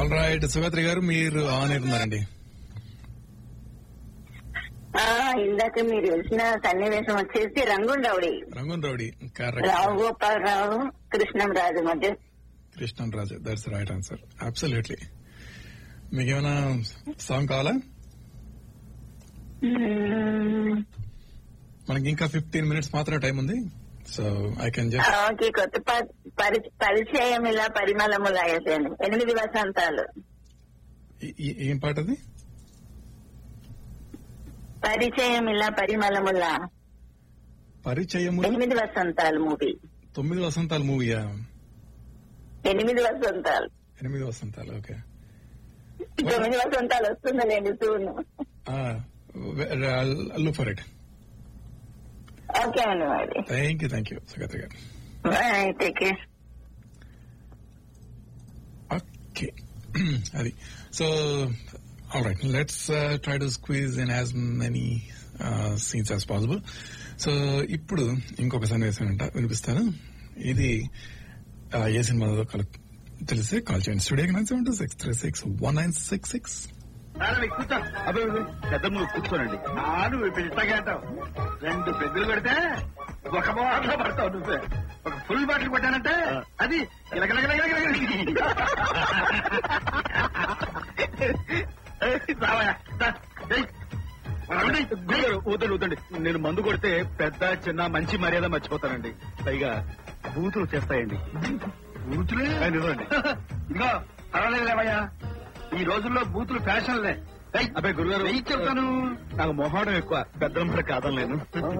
All right సుగత్రి గారు మీరు on ఉన్నారండి ఆ, ఇందాక మీరు తెలిసిన సన్నివేశం వచ్చేసి Rangoon rowdy Rangoon rowdy Rao correct Gopalarao Krishnam Raju మధ్య Krishnan Raju that's right answer absolutely మీకేమైనా సాంగ్ కావాలా మ్మ్. మనకి ఇంకా ఫిఫ్టీన్ మినిట్స్ మాత్రమే టైం ఉంది so I can just okay కొత్త ప- పరి- పరిచయం ఇలా పరిమళములా వేసాను ఎనిమిది వసంతాలు ఏం పాట అది పరిచయం ఇలా పరిమళములా పరిచయము ఎనిమిది వసంతాలు మూవీ తొమ్మిది వసంతాలు మూవీయా ఎనిమిది వసంతాలు ఎనిమిది వసంతాలు ఓకే తొమ్మిది వసంతాలు వస్తుందండి చూను లుక్ ఫర్ ఇట్ ఓకే అండి మరి thank you thank you Sugatri గారు బాయ్ టేక్ కేర్ ఓకే అది so all right let's try to squeeze in as many scenes as possible so ఇప్పుడు ఇంకొక సన్నివేశం అంట వినిపిస్తాను ఇది uh, ఏ సినిమాలో కల తెలిస్తే కాల్ చేయండి స్టూడియోకి nine seven two six three six one nine six six కూర్చో అబ్బాయి పెద్ద నువ్వు కూర్చోనండి నువ్వు ఇప్పుడు ఇట్లాగే అంటావు రెండు పెద్దలు పెడితే ఒక బాటలో పడతావు నువ్వే ఒక ఫుల్ బాటిల్ కొట్టానంటే అది గిలగిలగిలగిలగిలగిల. రావయ్యా, రా, ఏయ్. రావండి. ఊతండి ఊతండి నేను మందు కొడితే పెద్ద చిన్న మంచి మర్యాద మర్చిపోతానండి పైగా బూతులు చేస్తాయండి బూతులే నిజమండి ఇదిగో పర్వాలేదు లేవయ్యా ఈ రోజుల్లో బూతులు ఫ్యాషన్లే ఏయ్, అబ్బాయి గురుగారు వెయ్యి చెప్తాను నాకు మొహాడం ఎక్కువ పెద్దల మాట కాదనలేను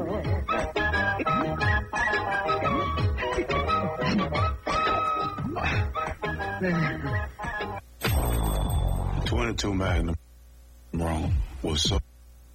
Twenty-two Magnum. Wrong. What's up?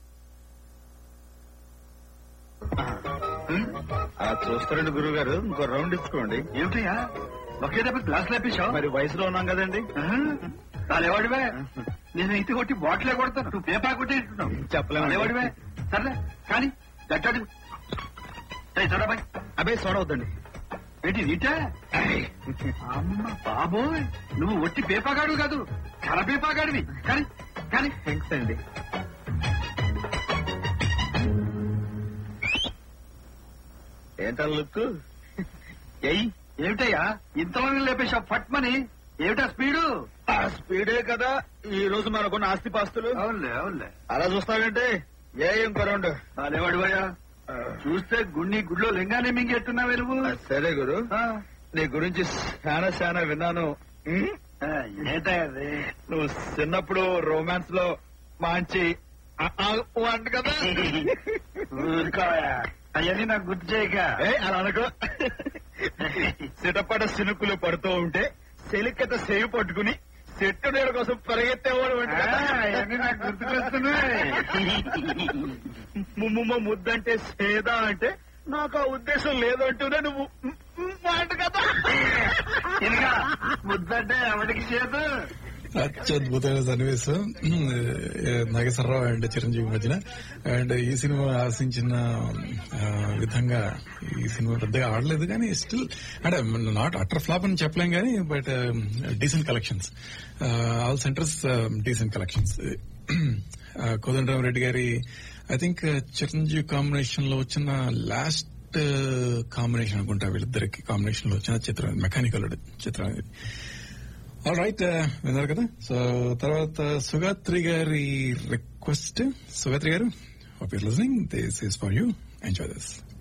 అలా చూస్తారండి గురువు గారు ఇంకో రౌండ్ ఇచ్చుకోండి ఏమిటయ్యా ఒకే దెబ్బ గ్లాస్ లేపేశావు మరి వయసులో ఉన్నాం కదండి తాలేవాడివే నేను ఇంటి కొట్టి బాటిలే కొడతాను నువ్వు పేపర్ కొట్టేట్టున్నావు చెప్పలేమండి. తాలేవాడివే సర్లే కానీ గట్టాడి చదబాయ్ అబ్బాయి సోడ వద్దండి ఏంటి నీటే అమ్మ బాబోయ్ నువ్వు ఒట్టి పేపాగాడు కాదు కర పేపాగాడివి కానీ కానీ థ్యాంక్స్ అండి ఏంటా లుక్ ఎయ్ ఏమిటయ్యా ఇంతమంది లేపేశావు ఫట్మని ఏమిటా స్పీడు ఆ స్పీడే కదా ఈ రోజు మనకున్న ఆస్తిపాస్తులు అవునులే అవునులే అలా చూస్తావేంటి ఏ ఇంకో రౌండ్ తాలేవాడివయ్యా చూస్తే గుండి గుడిలో లింగానే మింగెట్టున్నావే నువ్వు సరే గురు ఆ, నీ గురించి చాలా చాలా విన్నాను ఉమ్? ఆ, ఏంటయ్యా అది? నువ్వు చిన్నప్పుడు రొమాన్స్ లో మంచి ఆ, ఆ, ఊ అంట కదా ఊరుకోవయ్యా అవన్నీ నాకు గుర్తు చేయక ఏ అలా అనుకో సిటపట సినుకులు పడుతూ ఉంటే సెలికత సేవి పట్టుకుని చెట్టు నీడ కోసం పరిగెత్తేవాడు అంట ఆ, కదా. అవన్నీ నాకు గుర్తుకొస్తున్నాయి ముమ్మ ముద్దంటే సేదా అంటే నాకు ఆ ఉద్దేశం లేదు అంటూనే నువ్వు ఉమ్, ఉమ్ అంట కదా ఇదిగా ముద్దంటే ఎవరికి చేదు అత్యద్భుతమైన సన్నివేశం ఏ, నాగేశ్వరరావు అండ్ చిరంజీవి మధ్యన అండ్ ఈ సినిమా ఆశించిన ఆ, విధంగా ఈ సినిమా పెద్దగా ఆడలేదు కానీ స్టిల్ అంటే నాట్ అటర్ ఫ్లాప్ అని చెప్పలేం కానీ but decent collections all centres decent collections Kodandaram Reddy గారి ఐ థింక్ చిరంజీవి కాంబినేషన్ లో వచ్చిన లాస్ట్ కాంబినేషన్ అనుకుంటా వీళ్ళిద్దరికి కాంబినేషన్ లో వచ్చిన చిత్రం మెకానికల్ చిత్రం ఇది ఆల్ రైట్ విన్నారు కదా సో తర్వాత సుగాత్రి గారి రిక్వెస్ట్ సుగాత్రి గారు hope you're listening this is for you enjoy this